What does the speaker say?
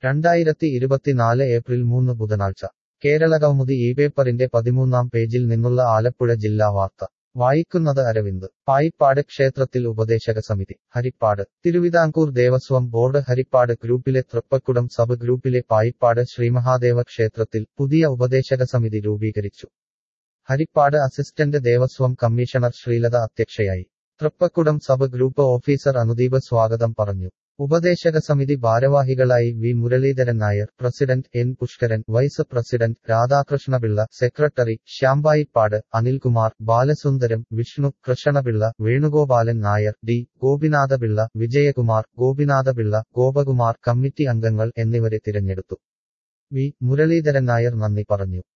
രണ്ടായിരത്തി ഇരുപത്തിനാല് ഏപ്രിൽ മൂന്ന് ബുധനാഴ്ച കേരളകൗമുദി ഈ പേപ്പറിന്റെ പതിമൂന്നാം പേജിൽ നിന്നുള്ള ആലപ്പുഴ ജില്ലാ വാർത്ത വായിക്കുന്നത് അരവിന്ദ് പായിപ്പാട് ക്ഷേത്രത്തിൽ ഉപദേശക സമിതി ഹരിപ്പാട് തിരുവിതാംകൂർ ദേവസ്വം ബോർഡ് ഹരിപ്പാട് ഗ്രൂപ്പിലെ തൃപ്പക്കുടം സബ് ഗ്രൂപ്പിലെ പായിപ്പാട് ശ്രീമഹാദേവ ക്ഷേത്രത്തിൽ പുതിയ ഉപദേശക സമിതി രൂപീകരിച്ചു ഹരിപ്പാട് അസിസ്റ്റന്റ് ദേവസ്വം കമ്മീഷണർ ശ്രീലത അധ്യക്ഷയായി Thrippakkudam sub group officer Anudeep സ്വാഗതം പറഞ്ഞു ഉപദേശക സമിതി ഭാരവാഹികളായി V Muraleedharan Nair president N Pushkaran vice president Radhakrishnapillai secretary Shyam Payippad Anilkumar Balasundaram Vishnu Krishnapillai Venugopalan Nair D Gopinathapillai Vijayakumar Gopinathapillai Gopakumar committee അംഗങ്ങൾ എന്നിവരെ തിരഞ്ഞെടുത്തു വി മുരളീധരൻ നായർ നന്ദി പറഞ്ഞു